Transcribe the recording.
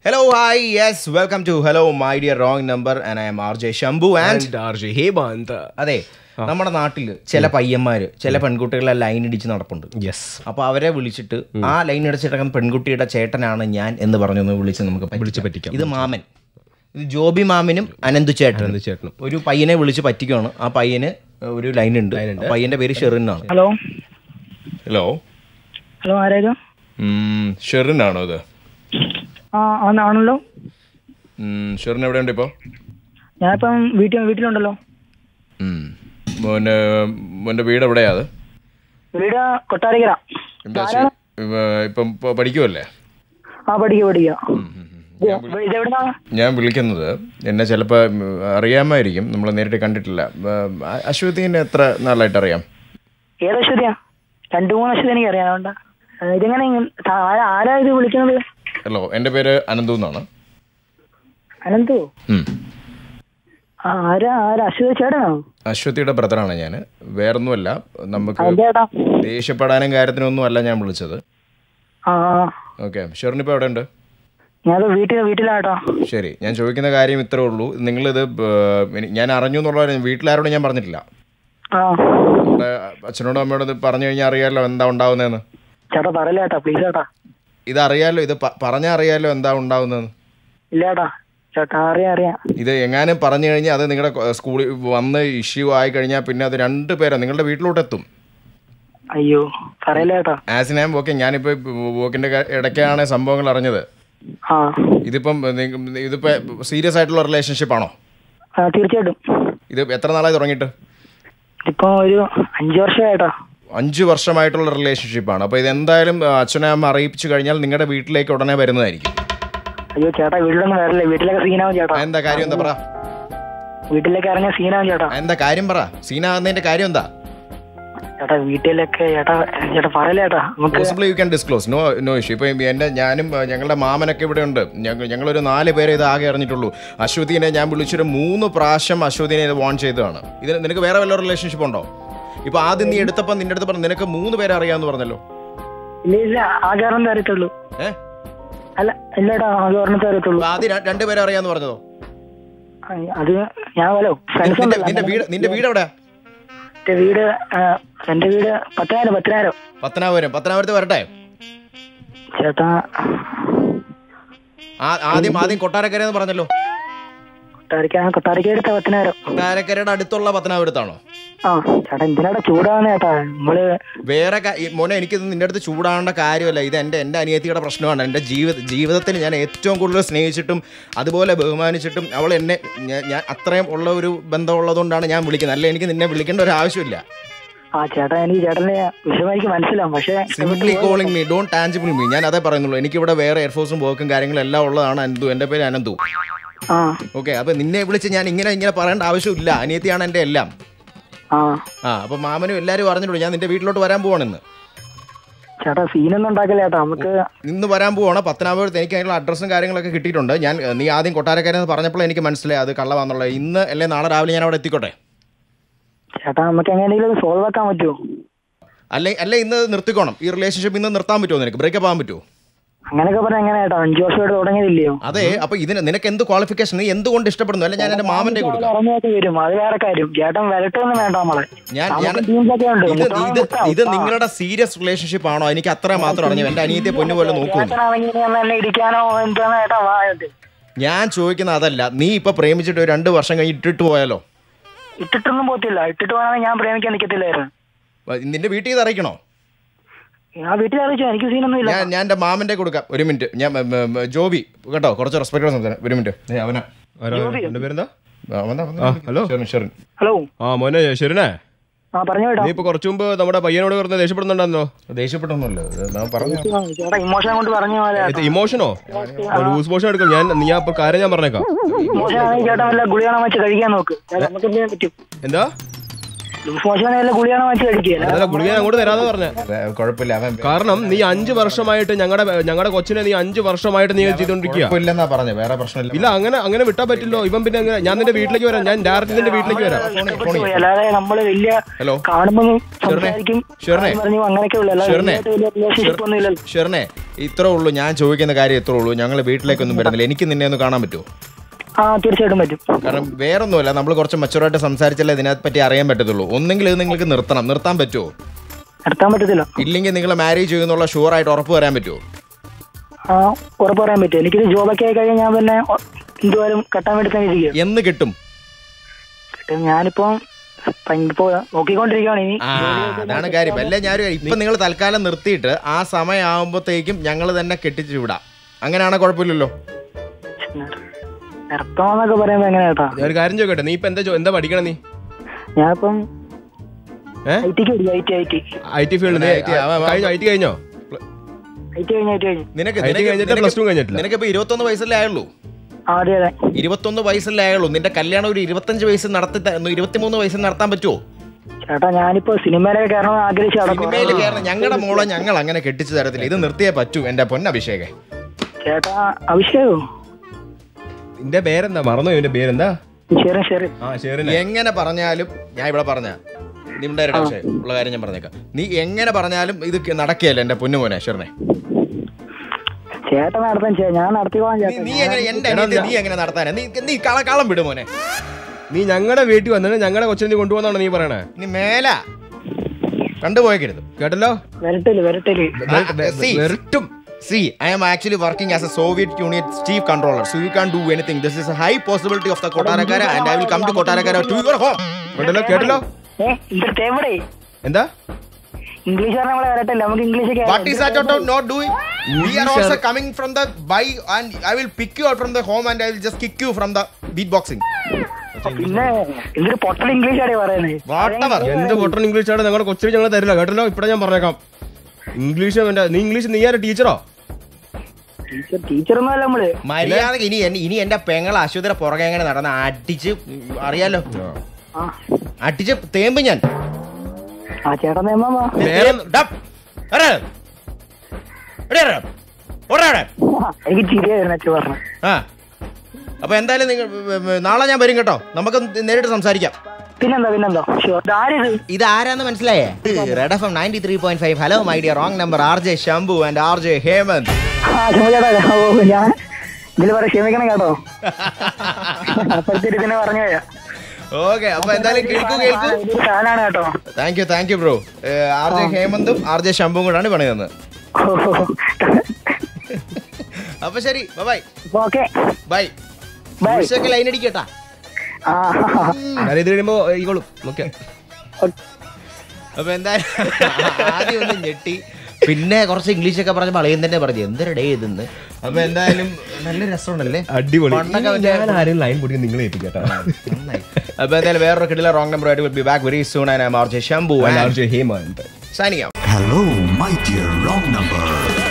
Hello, hi, yes, welcome to Hello, my dear wrong number, and I am RJ Shambhu and RJ Hemanth അതെ നമ്മുടെ നാട്ടിൽ ചില പയ്യന്മാര് ചില പെൺകുട്ടികളെ ലൈൻ ഇടിച്ച് നടപ്പുണ്ട് യെസ് അപ്പൊ അവരെ വിളിച്ചിട്ട് ആ ലൈൻ ഇടിച്ചിട്ടക്കുന്ന പെൺകുട്ടിയുടെ ചേട്ടനാണ് ഞാൻ എന്ന് പറഞ്ഞൊന്ന് വിളിച്ച് നമുക്ക് വിളിച്ച് പറ്റിക്കാം. ഇത് മാമൻ ഇത് ജോബി മാമനും അനന്തു ചേട്ടനും അനന്തു ചേട്ടനും. ഒരു പയ്യനെ വിളിച്ച് പറ്റിക്കുകയാണ് ആ പയ്യന് ഒരു ലൈൻ ഉണ്ട് ആ പയ്യന്റെ പേര് ഷെറിൻ എന്നാണ് ഹലോ ഹലോ ഹലോ ആരായിരുന്നു ഷെറിൻ ആണോ ഇത് ആ ആണ്- ആണല്ലോ ഷെറിൻ എവിടെയുണ്ട് ഇപ്പോൾ ഞാനിപ്പം വീട്ടിൽ വീട്ടിലുണ്ടല്ലോ മോൻ്റെ മോൻ്റെ വീട് എവിടെയാ അത് വീട് കൊട്ടാരക്കര എന്താ ചെയ്യ- ഇവ- ഇപ്പം ഇപ്പൊ പഠിക്കുമല്ലേ ആ പഠിക്കുക പഠിക്കുക ഇതെവിടുന്നാ ഞാൻ വിളിക്കുന്നത് എന്നെ ചിലപ്പോൾ അറിയാമായിരിക്കും നമ്മൾ നേരിട്ട് കണ്ടിട്ടില്ല ആ, അശ്വതിനെ എത്ര നാളായിട്ട് അറിയാം ഏത് അശ്വതിയാ രണ്ടു മൂന്ന് അശ്വതി എനിക്ക് അറിയാം അതുകൊണ്ടാ ആ, ഇതെങ്ങനെ ഇങ്ങ- താ- ആരാ ആരാ ഇത് വിളിക്കുന്നത് ഹലോ എൻ്റെ പേര് അനന്തു എന്നാണ് അനന്തു ഉം. ആ, ആരാ ആരാ അശ്വതി ചേട്ടനാണോ അശ്വതിയുടെ ബ്രദറാണ് ഞാൻ വേറൊന്നുമല്ല നമുക്ക് എന്റെ ചേട്ടാ ദേഷ്യപ്പെടാനും കാര്യത്തിനൊന്നും അല്ല ഞാൻ വിളിച്ചത് ആ ആ. ഓക്കെ ഷെറിനിപ്പോൾ എവിടെ ഉണ്ട് ഞാനത് വീട്ടിൽ വീട്ടിലാട്ടോ ശരി ഞാൻ ചോദിക്കുന്ന കാര്യം ഇത്രേ ഉള്ളൂ നിങ്ങളിത് ഏർ, എനി- ഞാൻ അറിഞ്ഞു എന്നുള്ള കാര്യം വീട്ടിലാരോടും ഞാൻ പറഞ്ഞിട്ടില്ല ആ നമ്മുടെ അച്ഛനോടും അമ്മയോടും ഇത് പറഞ്ഞു കഴിഞ്ഞാൽ അറിയാമല്ലോ എന്താ ഉണ്ടാവുന്നതെന്ന് ചേട്ടാ പറയില്ല ചേട്ടാ പ്ലീസ് ചേട്ടാ ഇത് അറിയാലോ ഇത് പ- പറഞ്ഞാൽ അറിയാലോ എന്താ ഉണ്ടാവുന്നതെന്ന് ഇല്ല ചേട്ടാ ചേട്ടാ അറിയാം അറിയാം ഇത് എങ്ങാനും പറഞ്ഞു കഴിഞ്ഞാൽ അത് നിങ്ങളുടെ കൊ- സ്കൂളിൽ വന്ന് ഇഷ്യൂ ആയി കഴിഞ്ഞാൽ പിന്നെ അത് രണ്ട് പേരോ നിങ്ങളുടെ വീട്ടിലോട്ട് എത്തും അയ്യോ പറയില്ല ചേട്ടാ ആസ് ഞാൻ ഓക്കെ ഞാനിപ്പോൾ വോക്കിൻ്റെ ഇടയ്ക്കാണ് സംഭവങ്ങൾ അറിഞ്ഞത് ആ ഇതിപ്പം നി- ഇതിപ്പോൾ സീരിയസ് ആയിട്ടുള്ള റിലേഷൻഷിപ്പ് ആണോ ആ തീർച്ചയായിട്ടും ഇത് എത്ര നാളായി തുടങ്ങിയിട്ട് ഇപ്പൊ ഒരു അഞ്ചു വർഷമായിട്ടാ അഞ്ച് വർഷമായിട്ടുള്ള റിലേഷൻഷിപ്പാണ് അപ്പോൾ ഇതെന്തായാലും ആ, അച്ഛനെ അമ്മ അറിയിച്ചു കഴിഞ്ഞാൽ നിങ്ങളുടെ വീട്ടിലേക്ക് ഉടനെ വരുന്നതായിരിക്കും അയ്യോ ചേട്ടാ വീട്ടിലൊന്നും വരല്ലേ വീട്ടിലൊക്കെ സീനാവും ചേട്ടാ ആ, എന്താ കാര്യം എന്താ പറ വീട്ടിലേക്ക് ഇറങ്ങിയ സീനാവും ചേട്ടാ ആ, എന്താ കാര്യം പറ സീനാകുന്നതിൻ്റെ കാര്യം എന്താ ചേട്ടാ വീട്ടിലൊക്കെ ചേട്ടാ ചേട്ടാ പറയല്ലേ ചേട്ടാ നമുക്ക് possibly you can disclose no no issue ഇപ്പം എൻ്റെ ഞാനും ആ, ഞങ്ങളുടെ മാമനൊക്കെ ഇവിടെ ഉണ്ട് ഞങ്ങൾ ഞങ്ങളൊരു നാല് പേരെ ഇത് ആകെ അറിഞ്ഞിട്ടുള്ളൂ അശ്വതിനെ ഞാൻ വിളിച്ചൊരു മൂന്ന് പ്രാവശ്യം അശ്വതിനെ ഇത് വാൺ ചെയ്തതാണ് ഇതിന് നിനക്ക് വേറെ വല്ല റിലേഷൻഷിപ്പ് ഉണ്ടോ ഇപ്പോൾ ആദ്യം നീ എടുത്തപ്പോൾ നിന്റെ അടുത്ത് പറഞ്ഞു നിനക്ക് മൂന്ന് പേരെ അറിയാമെന്ന് പറഞ്ഞല്ലോ ഇല്ല ഇല്ല ആകെ ഒരെണ്ണം അറിയത്തുള്ളൂ ഏ അല്ല ഇല്ല ചേട്ടാ ആകെ ഒരെണ്ണത്തെ അറിയത്തുള്ളൂ അപ്പോൾ ആദ്യം ര- രണ്ട് പേരെ അറിയാമെന്ന് പറഞ്ഞതോ ആ, അത് ഞാൻ ഹലോ ഫ്രണ്ട്സ് നിന്റെ ഉണ്ടല്ലോ നിന്റെ വീട് നിന്റെ വീട് എവിടെയാ എന്റെ വീട് ആ, എന്റെ വീട് പത്തനായിരം പത്തനായിരം പത്തനാപുരം പത്തനാപുരത്ത് വരട്ടെ ചേട്ടാ ആ- ആദ്യം ആദ്യം കൊട്ടാരക്കര എന്ന് പറഞ്ഞല്ലോ കൊട്ടാരക്ക കൊട്ടാരക്ക എടുത്ത പത്തനായിരം കൊട്ടാരക്കരയുടെ അടുത്തുള്ള പത്തനാപുരത്താണോ ആ ചേട്ടാ എന്തിനാടാ ചൂടാവുന്ന ചേട്ടാ നമ്മള് വേറെ കാ- ഈ മോനെ എനിക്കിത് നിന്റെ അടുത്ത് ചൂടാവേണ്ട കാര്യമല്ല ഇത് എൻ്റെ എൻ്റെ അനിയത്തിയുടെ പ്രശ്നമാണ് എൻ്റെ ജീവിത ജീവിതത്തിൽ ഞാൻ ഏറ്റവും കൂടുതൽ സ്നേഹിച്ചിട്ടും അതുപോലെ ബഹുമാനിച്ചിട്ടും അവൾ എന്നെ ഞാൻ- ഞാൻ അത്രയും ഉള്ള ഒരു ബന്ധമുള്ളതുകൊണ്ടാണ് ഞാൻ വിളിക്കുന്നത് അല്ല എനിക്ക് നിന്നെ വിളിക്കേണ്ട ഒരു ആവശ്യമില്ല ആ ചേട്ടാ എനിക്ക് ചേട്ടനെ വിഷമം എനിക്ക് മനസ്സിലാവും പക്ഷേ simply calling me don't tangible me ഞാൻ അതേ പറയുന്നുള്ളൂ എനിക്കിവിടെ വേറെ എയർഫോഴ്സും വർക്കും കാര്യങ്ങളും എല്ലാം ഉള്ളതാണ് അനന്തു എൻ്റെ പേര് അനന്തു ആ ഓക്കെ അപ്പം നിന്നെ വിളിച്ച് ഞാൻ ഇങ്ങനെ ഇങ്ങനെ പറയേണ്ട ആവശ്യമില്ല അനിയത്തിയാണ് എൻ്റെ എല്ലാം ആ ആ അപ്പം മാമനും എല്ലാവരും അറിഞ്ഞിട്ടുള്ളൂ ഞാൻ നിന്റെ വീട്ടിലോട്ട് വരാൻ പോവാണെന്ന് ചേട്ടാ സീനൊന്നും ഉണ്ടാക്കില്ല ചേട്ടാ നമുക്ക് ഇന്ന് വരാൻ പോവാണ് പത്തനാപുരത്ത് എനിക്ക് അതിനുള്ള അഡ്രസ്സും കാര്യങ്ങളൊക്കെ കിട്ടിയിട്ടുണ്ട് ഞാൻ ഏ, നീ ആദ്യം കൊട്ടാരക്കാരെന്ന് പറഞ്ഞപ്പോൾ എനിക്ക് മനസ്സിലായി അത് കള്ളവാന്നുള്ളത് ഇന്ന് അല്ലെ നാളെ രാവിലെ ഞാൻ അവിടെ എത്തിക്കോട്ടെ ചേട്ടാ നമുക്ക് എങ്ങനെയെങ്കിലും സോൾവ് ആക്കാൻ പറ്റുമോ അല്ലെ അല്ലെ ഇന്ന് നിർത്തിക്കോണം ഈ റിലേഷൻഷിപ്പ് ഇന്ന് നിർത്താൻ പറ്റുമോ നിനക്ക് ബ്രേക്കപ്പ് ആകാൻ പറ്റുമോ അങ്ങനെയൊക്കെ പറഞ്ഞാൽ എങ്ങനെ ചേട്ടാ അഞ്ചു വർഷമായിട്ട് തുടങ്ങിയതില്ലയോ അതെ അപ്പൊ ഇതിന് നിനക്ക് എന്ത് ക്വാളിഫിക്കേഷൻ നീ എന്തുകൊണ്ട് ഇഷ്ടപ്പെടുന്നു അല്ലെ ഞാൻ എൻ്റെ മാമന്റെ കൊടുക്കാം ഇറങ്ങിയൊക്കെ വരും അത് വേറെ കാര്യം ചേട്ടൻ വരട്ടൊന്നും വേണ്ട നമ്മളെ ഞാൻ ഞാൻ നമുക്ക് ടീംസൊക്കെ ഉണ്ട് ഇത് മുട്ടാ, ഇത് മുട്ടാ, ഇത് മുട്ടാ. നിങ്ങളുടെ സീരിയസ് റിലേഷൻഷിപ്പ് ആണോ എനിക്ക് അത്ര മാത്രം അറിഞ്ഞു എൻ്റെ അനിയത്തെ പൊന്നു പോലെ നോക്കുന്നു ചേട്ടനാണെങ്കിൽ ഇനി ഒന്ന് എന്നെ ഇടിക്കാനോ എന്താണ് ചേട്ടാ വായത് ഞാൻ ചോദിക്കുന്ന അതല്ല നീ ഇപ്പൊ പ്രേമിച്ചിട്ട് ഒരു രണ്ട് വർഷം കഴിഞ്ഞ് ഇട്ടിട്ട് പോയാലോ ഇട്ടിട്ടൊന്നും പോത്തില്ല ഇട്ടിട്ട് പോകാൻ ഞാൻ പ്രേമിക്കാൻ നിൽക്കത്തില്ലായിരുന്നു നിന്റെ വീട്ടിൽ ഇത് അറിയിക്കണോ ഞാൻ വീട്ടിൽ അറിയിച്ചു എനിക്ക് സീനൊന്നും ഇല്ല ഞാൻ ഞാൻ എൻ്റെ മാമൻ്റെ കൊടുക്കാം ഒരു മിനിറ്റ് ഞാൻ ഉം, ഉം, ഉം, ജോബി കേട്ടോ കുറച്ച് റെസ്പെക്ട് സംസാരം ഒരു മിനിറ്റ് ഏ, അവനാ എന്റെ പേരെന്താ അവനാ, അവനാ. ആ, ഹലോ. ഷെറിൻ, ഷെറിൻ. ഹലോ ആ മോനെ ശരിനെ ആ പറഞ്ഞു കേട്ടോ നീ ഇപ്പൊ കുറച്ചു മുമ്പ് നമ്മുടെ പയ്യനോട് പറഞ്ഞ ദേഷ്യപ്പെടുന്നുണ്ടോ ദേഷ്യപ്പെട്ടൊന്നുമല്ലോ ഇത് ഞാൻ പറഞ്ഞു ചേട്ടാ ഇമോഷൻ കൊണ്ട് പറഞ്ഞു പോലെ ഇമോഷനോ ലൂസ് മോഷൻ എടുക്കും ഞാൻ നീ അപ്പൊ കാര്യം ഞാൻ പറഞ്ഞേക്കാം ഇമോഷൻ ആണെങ്കിൽ ചേട്ടൻ വല്ല ഗുളികണം വെച്ച് കഴിക്കാൻ നോക്ക് ചേട്ടാ നമുക്ക് എന്തെങ്കിലും പറ്റും എന്താ ലൂസ് മോഷൻ വല്ല ഗുളിയാണ് വാങ്ങിച്ച് കഴിക്കുകയല്ല അതല്ല ഗുളിക ഞാൻ അങ്ങോട്ട് തരാന്ന് പറഞ്ഞ വേ- കുഴപ്പമില്ല അവൻ കാരണം നീ അഞ്ച് വർഷമായിട്ട് ഞങ്ങളുടെ ഞങ്ങളുടെ കൊച്ചിനെ നീ അഞ്ച് വർഷമായിട്ട് നീ ചെയ്തോണ്ടിരിക്കുക കുഴപ്പമില്ലെന്നാ പറഞ്ഞു വേറെ പ്രശ്നമില്ല ഇല്ല അങ്ങനെ അങ്ങനെ വിട്ടാ പറ്റില്ലോ ഇവൻ പിന്നെ എങ്ങനെ ഞാൻ നിന്റെ വീട്ടിലേക്ക് വരാം ഞാൻ ഡയറക്റ്റ് നിന്റെ വീട്ടിലേക്ക് വരാം ഇഷ്ടപ്പെട്ടു പോയി. അല്ലാതെ നമ്മള് വലിയ ഹലോ കാണുമ്പോ ഷെറിനെ, സംസാരിക്കും ഷെറിനെ. കാര്യം പറഞ്ഞു അങ്ങനെയൊക്കെ ഉള്ളു അല്ലാതെ ഷെറിനെ. ഇതിനകത്ത് വലിയ റിലേഷൻഷിപ്പ് ഒന്നും ഇല്ലല്ലോ ഷെറിനെ ഇത്രേ ഉള്ളൂ ഞാൻ ചോദിക്കുന്ന കാര്യം ഇത്രേ ഉള്ളൂ ഞങ്ങൾ വീട്ടിലേക്കൊന്നും വരുന്നില്ല എനിക്ക് നിന്നെ ഒന്ന് കാണാൻ പറ്റുമോ ആ തീർച്ചയായിട്ടും പറ്റും കാരണം വേറൊന്നുമല്ല നമ്മൾ കുറച്ച് മച്ചുറായിട്ട് സംസാരിച്ചാലേ ഇതിനെ പറ്റി അറിയാൻ പറ്റത്തുള്ളൂ ഒന്നെങ്കിൽ ഇത് നിങ്ങൾക്ക് നിർത്തണം നിർത്താൻ പറ്റുമോ നിർത്താൻ പറ്റത്തില്ല ഇല്ലെങ്കിൽ നിങ്ങൾ മാരേജ് ചെയ്യുന്നുള്ള ഷുവർ ആയിട്ട് ഉറപ്പ് വരാൻ പറ്റുമോ ആ ഉറപ്പ് പറയാൻ പറ്റും എനിക്കിത് ജോബൊക്കെ ആയി കഴിഞ്ഞാൽ ഞാൻ പിന്നെ ഒ- എന്തുവായാലും കെട്ടാൻ വേണ്ടി തന്നെ ഇരിക്കുക എന്ന് കിട്ടും ഞാനിപ്പോ ഇപ്പോ നോക്കിക്കൊണ്ടിരിക്കുകയാണ് ഇനി ആ അതാണ് കാര്യം അല്ലേ ഞാൻ ഇപ്പൊ നിങ്ങൾ തൽക്കാലം നിർത്തിയിട്ട് ആ സമയമാകുമ്പോഴത്തേക്കും ഞങ്ങൾ തന്നെ കെട്ടിച്ചു വിടാം അങ്ങനെയാണെ കുഴപ്പമില്ലല്ലോ നിർത്തണമെന്നൊക്കെ പറയുമ്പോ എങ്ങനെയാ കേട്ടാ ഞാൻ ഒരു കാര്യം ചോദിക്കട്ടെ നീ ഇപ്പൊ എന്താ ചോ- എന്താ പഠിക്കണം നീ ഞാനിപ്പം ഏ ഐ ടിക്ക് I T I T I T field IT, ആ, ആ, ആ. കഴിഞ്ഞോ ഐ ടി കഴിഞ്ഞോ ഐ ടി കഴിഞ്ഞ ഐ ടി കഴിഞ്ഞു നിനക്ക് IT നിനക്ക് കഴിഞ്ഞിട്ട് നിനക്ക് plus two കഴിഞ്ഞിട്ടില്ല. നിനക്കിപ്പോ ഇരുപത്തൊന്ന് വയസ്സല്ലേ ആയുള്ളൂ ആ അതെ അതെ ഇരുപത്തൊന്ന് വയസ്സല്ലേ ആയുള്ളൂ നിന്റെ കല്യാണം ഒരു ഇരുപത്തഞ്ച് വയസ്സ് നടത്തി ത- ഇരുപത്തിമൂന്ന് വയസ്സിൽ നടത്താൻ പറ്റുമോ ചേട്ടാ ഞാനിപ്പോ സിനിമയിലൊക്കെ കയറണം ആഗ്രഹിച്ചു സിനിമയിൽ നടക്കും കയറണം ഞങ്ങളുടെ മോളെ ഞങ്ങൾ അങ്ങനെ കെട്ടിച്ചു തരത്തില്ല ഇത് നിർത്തിയേ പറ്റൂ എന്റെ പൊന്നഭിഷേകെ ചേട്ടാ അഭിഷേകോ നിന്റെ പേരെന്താ മറന്നു ഇവന്റെ പേരെന്താ ശരി ശരി ആ ശരി എങ്ങനെ പറഞ്ഞാലും ഞാൻ ഇവിടെ പറഞ്ഞ നിങ്ങളുടെ പക്ഷേ ഉള്ള കാര്യം ഞാൻ പറഞ്ഞേക്കാം നീ എങ്ങനെ പറഞ്ഞാലും ഇത് ക- നടക്കുകയല്ല എന്റെ പൊന്നുമോനെ ശരണേ ചേട്ടൻ നടത്താൻ ചേ- ഞാൻ നടത്തിക്കോളാം നീ ചേട്ടാ നീ എങ്ങനെ എന്റെ അനിയത്തെ നീ എങ്ങനെ നടത്താനാ നീ നീ കള കളം വിടും മോനെ നീ ഞങ്ങളുടെ വീട്ടിൽ വന്നിട്ട് ഞങ്ങളുടെ കൊച്ചിനെ നീ കൊണ്ടുപോകുന്നാണ് നീ പറയണേ നീ മേല കണ്ടുപോയേക്കരുത് കേട്ടല്ലോ വരട്ടല് വരട്ടല് വെറുട്ടും See, I am actually working as a Soviet Union chief controller, so you can't do anything. This is a high possibility of the Kotarakara, and I will come to Kotarakara to your home. കേട്ടല്ലോ കേട്ടല്ലോ ഏ ഇവിടുത്തെ എവിടെ എന്താ English പറഞ്ഞ നമ്മളെ വരട്ടില്ല നമുക്ക് English What is that you're not doing? We are also coming from the by, and I will pick you out from the home, and I will just kick you from the beatboxing. പിന്നെ എന്തൊരു പൊട്ടൽ English ആണ് പറയുന്നത് Whatever. എന്ത് പൊട്ടൻ English ആണ് ഞങ്ങളുടെ കൊച്ചിനെ ഞങ്ങൾ തരില്ല കേട്ടല്ലോ ഇപ്പഴേ ഞാൻ പറഞ്ഞേക്കാം ഇംഗ്ലീഷ് എന്റെ നീ ഇംഗ്ലീഷ് നീ ആരാ ടീച്ചറോ ടീച്ചർ ടീച്ചറൊന്നും അല്ല നമ്മള് മര്യാദ ഇനി എന്നെ- ഇനി എന്റെ പെങ്ങളെ അശ്വതിയുടെ പുറകെ എങ്ങനെ നടന്ന അടിച്ച് അറിയാലോ ആ അടിച്ച് തേമ്പ് ഞാൻ ആ ചേട്ടൻ നിയമാ നേരം ഡപ്പ്. എടാ. എടാ, എടാ. ഓടാ, എടാ. എനിക്ക് ചിരിയായിരുന്നു അച്ഛൻ പറഞ്ഞു ആ അപ്പൊ എന്തായാലും നിങ്ങൾ നാളെ ഞാൻ വരും കേട്ടോ നമുക്ക് നേരിട്ട് സംസാരിക്കാം പിന്നെന്താ പിന്നെന്താ ഷുവർ ആരിത് ഇത് ആരാന്ന് മനസ്സിലായേ red F M ninety three point five hello my dear wrong number R J Shambhu and R J Hemanth ആ ക്ഷമ ചേട്ടാ ഓ ഞാൻ ഇതിൽ പറ ക്ഷമിക്കണം കേട്ടോ അപ്പോഴത്തെ ഇതിനെ പറഞ്ഞു പോയാ ഓക്കെ അപ്പൊ എന്തായാലും കേൾക്കൂ കേൾക്കൂ ഇതൊരു ഫാനാണ് കേട്ടോ thank you thank you bro R J ഹേമന്തും ആർ ജെ ശംഭുവും കൂടാണ് പണി തന്നത് അപ്പൊ ശരി bye okay bye bye bye line അടിക്കട്ടാ ആ ഞാൻ ഇത് കഴിയുമ്പോ ഈകോളും ഓക്കെ അപ്പൊ എന്തായാലും ആദ്യം ഒന്ന് ഞെട്ടി പിന്നെ കുറച്ച് ഇംഗ്ലീഷ് ഒക്കെ പറഞ്ഞ അളിയൻ തന്നെ പറഞ്ഞു എന്തൊരു ഡേ ഇതെന്ന് അപ്പൊ എന്തായാലും നല്ല രസമുണ്ടല്ലേ അടിപൊളി പണ്ടൊക്കെ ഇനി ഞാൻ ആരെയും ലൈൻ പൊടിക്കാൻ നിങ്ങളെ ഏൽപ്പിക്കട്ടെ നന്നായി അപ്പൊ എന്തായാലും വേറൊരു കിടില റോങ് നമ്പർ ആയിട്ട് will be back very soon and I am R J Shambhu Hemanth signing out Hello, my dear wrong number.